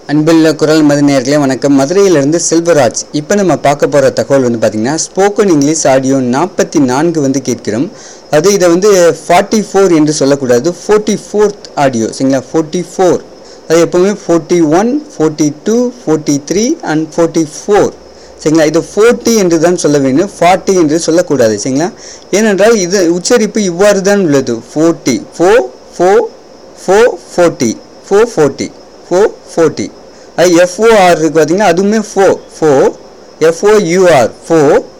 அன்புள்ள குரல் மது நேர்களே வணக்கம் மதுரையிலிருந்து செல்வராஜ் இப்போ நம்ம பார்க்க போகிற தகவல் வந்து பார்த்திங்கன்னா ஸ்போக்கன் இங்கிலீஷ் ஆடியோ நாற்பத்தி நான்கு வந்து கேட்கிறோம் அது இதை வந்து ஃபார்ட்டி ஃபோர் என்று சொல்லக்கூடாது ஃபோர்ட்டி ஃபோர்த் ஆடியோ சரிங்களா ஃபோர்ட்டி ஃபோர் அது எப்போவுமே forty one forty two forty three and forty four சரிங்களா இது ஃபோர்ட்டி என்று தான் சொல்ல வேண்டும் ஃபார்ட்டி என்று சொல்லக்கூடாது சரிங்களா ஏனென்றால் இது உச்சரிப்பு இவ்வாறு தான் உள்ளது ஃபோர்ட்டி ஃபோ ஃபோ ஃபோ ஃபோர்ட்டி ஃபோ ஃபோர்ட்டி ஃபோ ஃபோர்ட்டி அது எஃப்ஓஆர் இருக்குது பார்த்தீங்கன்னா அதுவுமே ஃபோ ஃபோ எஃப்ஓயூஆர் ஃபோ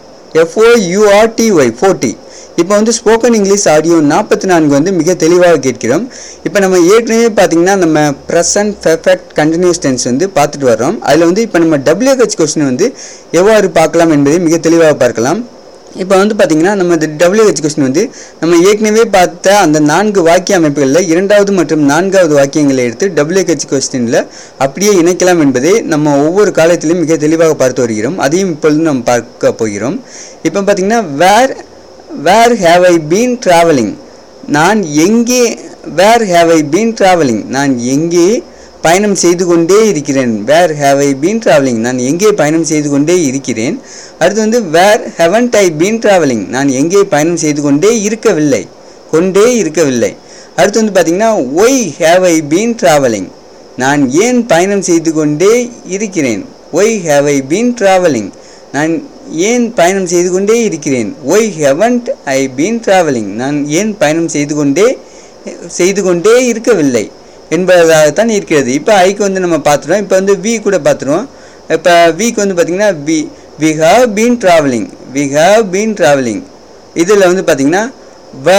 எஃப்ஓயூஆர்டிஒய் ஃபோர்ட்டி இப்போ வந்து ஸ்போக்கன் இங்கிலீஷ் ஆடியோ நாற்பத்தி நான்கு வந்து மிக தெளிவாக கேட்கிறோம் இப்போ நம்ம ஏற்கனவே பார்த்தீங்கன்னா நம்ம ப்ரெசன்ட் பெர்ஃபெக்ட் கண்டினியூஸ் டென்ஸ் வந்து பார்த்துட்டு வர்றோம் அதில் வந்து இப்போ நம்ம டபிள்யூஹெச் கொஸ்டின் வந்து எவ்வாறு பார்க்கலாம் என்பதை மிக தெளிவாக பார்க்கலாம் இப்போ வந்து பார்த்தீங்கன்னா நம்ம இந்த டபிள்யூஹெச் கொஸ்டின் வந்து நம்ம ஏற்கனவே பார்த்த அந்த நான்கு வாக்கிய அமைப்புகளில் இரண்டாவது மற்றும் நான்காவது வாக்கியங்களை எடுத்து டபிள்யூஹெச் கொஸ்டினில் அப்படியே இணைக்கலாம் என்பதை நம்ம ஒவ்வொரு காலத்திலும் மிக தெளிவாக பார்த்து வருகிறோம் அதையும் இப்பொழுது நம்ம பார்க்க போகிறோம் இப்போ பார்த்தீங்கன்னா where where have I been travelling நான் எங்கே where have I been travelling நான் எங்கே பயணம் செய்து கொண்டே இருக்கிறேன் where have I been travelling நான் எங்கே பயணம் செய்து கொண்டே இருக்கிறேன் அடுத்து வந்து where haven't I been travelling நான் எங்கே பயணம் செய்து கொண்டே இருக்கவில்லை கொண்டே இருக்கவில்லை அடுத்து வந்து பார்த்தீங்கன்னா why have I been travelling நான் ஏன் பயணம் செய்து கொண்டே இருக்கிறேன் why have I been travelling நான் ஏன் பயணம் செய்து கொண்டே இருக்கிறேன் why haven't I been travelling நான் ஏன் பயணம் செய்து கொண்டே செய்து கொண்டே இருக்கவில்லை என்பதாகத்தான் இருக்கிறது இப்போ ஐக்கு வந்து நம்ம பார்த்துருவோம் இப்போ வந்து வி கூட பார்த்துருவோம் இப்போ விக்கு வந்து பார்த்திங்கன்னா we we have been travelling we have been travelling இதில் வந்து பார்த்திங்கன்னா வ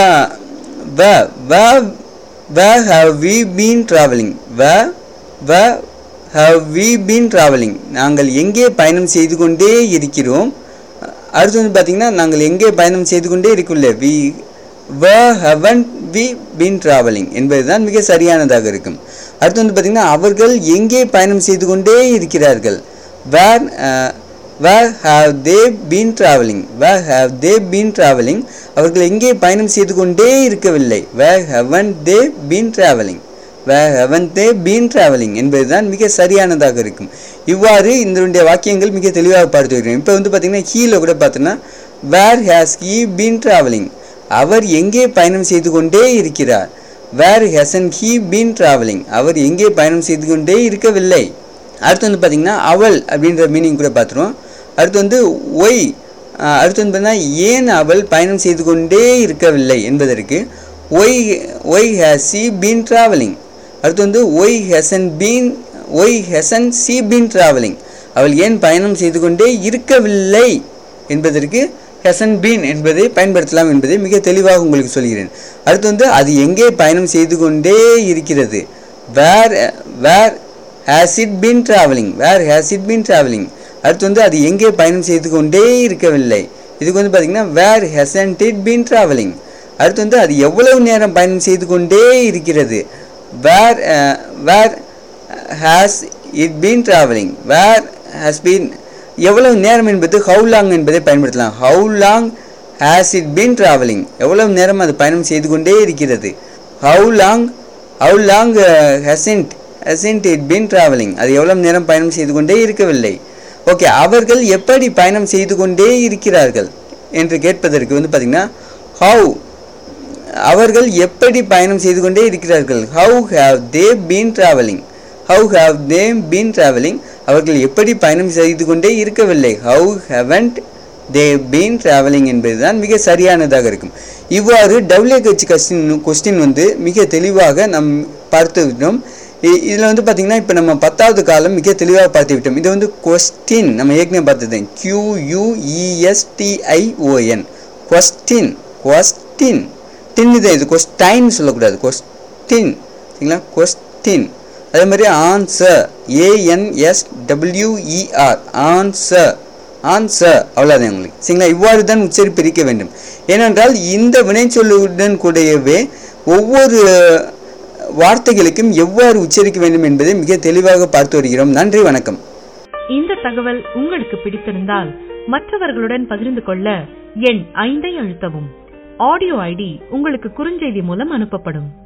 வ வ வ ஹவ் வி பீன் ட்ராவலிங் வ வ ஹவ் வி பீன் ட்ராவலிங் நாங்கள் எங்கே பயணம் செய்து கொண்டே இருக்கிறோம் அடுத்து வந்து பார்த்திங்கன்னா நாங்கள் எங்கே பயணம் செய்து கொண்டே இருக்கவில்லை வி வ ஹவன் வி பீன் ட்ராவலிங் என்பதுதான் மிக சரியானதாக இருக்கும் அடுத்து வந்து பார்த்திங்கன்னா அவர்கள் எங்கே பயணம் செய்து கொண்டே இருக்கிறார்கள் where where have they been travelling where have they been travelling அவர்கள் எங்கே பயணம் செய்து கொண்டே இருக்கவில்லை where haven't they been travelling where haven't they been travelling என்பதுதான் மிக சரியானதாக இருக்கும் இவ்வாறு இதனுடைய வாக்கியங்கள் மிக தெளிவாக பார்த்து வருகிறோம் இப்போ வந்து பார்த்திங்கன்னா ஹீல கூட பார்த்தோன்னா where has he been travelling அவர் எங்கே பயணம் செய்து கொண்டே இருக்கிறார் where hasn't he been travelling அவர் எங்கே பயணம் செய்து கொண்டே இருக்கவில்லை அடுத்து வந்து பார்த்திங்கன்னா அவள் அப்படின்ற மீனிங் கூட பார்த்துருவோம் அடுத்து வந்து ஒய் அடுத்து வந்து பார்த்தீங்கன்னா ஏன் அவள் பயணம் செய்து கொண்டே இருக்கவில்லை என்பதற்கு why why has she been travelling அடுத்து வந்து why hasn't been why hasn't she been travelling அவள் ஏன் பயணம் செய்து கொண்டே இருக்கவில்லை என்பதற்கு ஹெசன் பீன் என்பதை பயன்படுத்தலாம் என்பதை மிக தெளிவாக உங்களுக்கு சொல்கிறேன் அடுத்து வந்து அது எங்கே பயணம் செய்து கொண்டே இருக்கிறது where where has it been travelling where has it been travelling அடுத்து வந்து அது எங்கே பயணம் செய்து கொண்டே இருக்கவில்லை இதுக்கு வந்து பார்த்திங்கன்னா where hasn't it been travelling அடுத்து வந்து அது எவ்வளவு நேரம் பயணம் செய்து கொண்டே இருக்கிறது where where has it been travelling where has been எவ்வளவு நேரம் என்பது ஹவு லாங் என்பதை பயன்படுத்தலாம் how long has it been travelling எவ்வளவு நேரம் அது பயணம் செய்து கொண்டே இருக்கிறது how long how long hasn't hasn't it been travelling அது எவ்வளவு நேரம் பயணம் செய்து கொண்டே இருக்கவில்லை ஓகே அவர்கள் எப்படி பயணம் செய்து கொண்டே இருக்கிறார்கள் என்று கேட்பதற்கு வந்து பார்த்திங்கன்னா ஹவு அவர்கள் எப்படி பயணம் செய்து கொண்டே இருக்கிறார்கள் how have they been travelling how have they been travelling அவர்கள் எப்படி பயணம் செய்து கொண்டே இருக்கவில்லை how haven't they been travelling என்பதுதான் மிக சரியானதாக இருக்கும் இவ்வாறு டபிள்யூஹெச் கொஸ்டின் கொஸ்டின் வந்து மிக தெளிவாக நம் பார்த்து விட்டோம் இதில் வந்து பார்த்திங்கன்னா இப்போ நம்ம பத்தாவது காலம் மிக தெளிவாக பார்த்து விட்டோம் இது வந்து கொஸ்டின் நம்ம ஏற்கனவே பார்த்தது கியூயூஇஎஸ்டிஐஓஎன் கொஸ்டின் கொஸ்டின் டின் இதை இது கொஸ்டைன் சொல்லக்கூடாது கொஸ்டின் சரிங்களா கொஸ்டின் அதே மாதிரி answer A N S W E R answer answer அவ்வளோதான் உங்களுக்கு சரிங்களா இவ்வாறு தான் உச்சரிப்பு இருக்க வேண்டும் ஏனென்றால் இந்த வினைச்சொல்லுடன் கூடவே ஒவ்வொரு வார்த்தைகளுக்கும் எவ்வாறு உச்சரிக்க வேண்டும் என்பதை மிக தெளிவாக பார்த்து வருகிறோம் நன்றி வணக்கம் இந்த தகவல் உங்களுக்கு பிடித்திருந்தால் மற்றவர்களுடன் பகிர்ந்து கொள்ள எண் ஐந்தை அழுத்தவும் ஆடியோ ஐடி உங்களுக்கு குறுஞ்செய்தி மூலம் அனுப்பப்படும்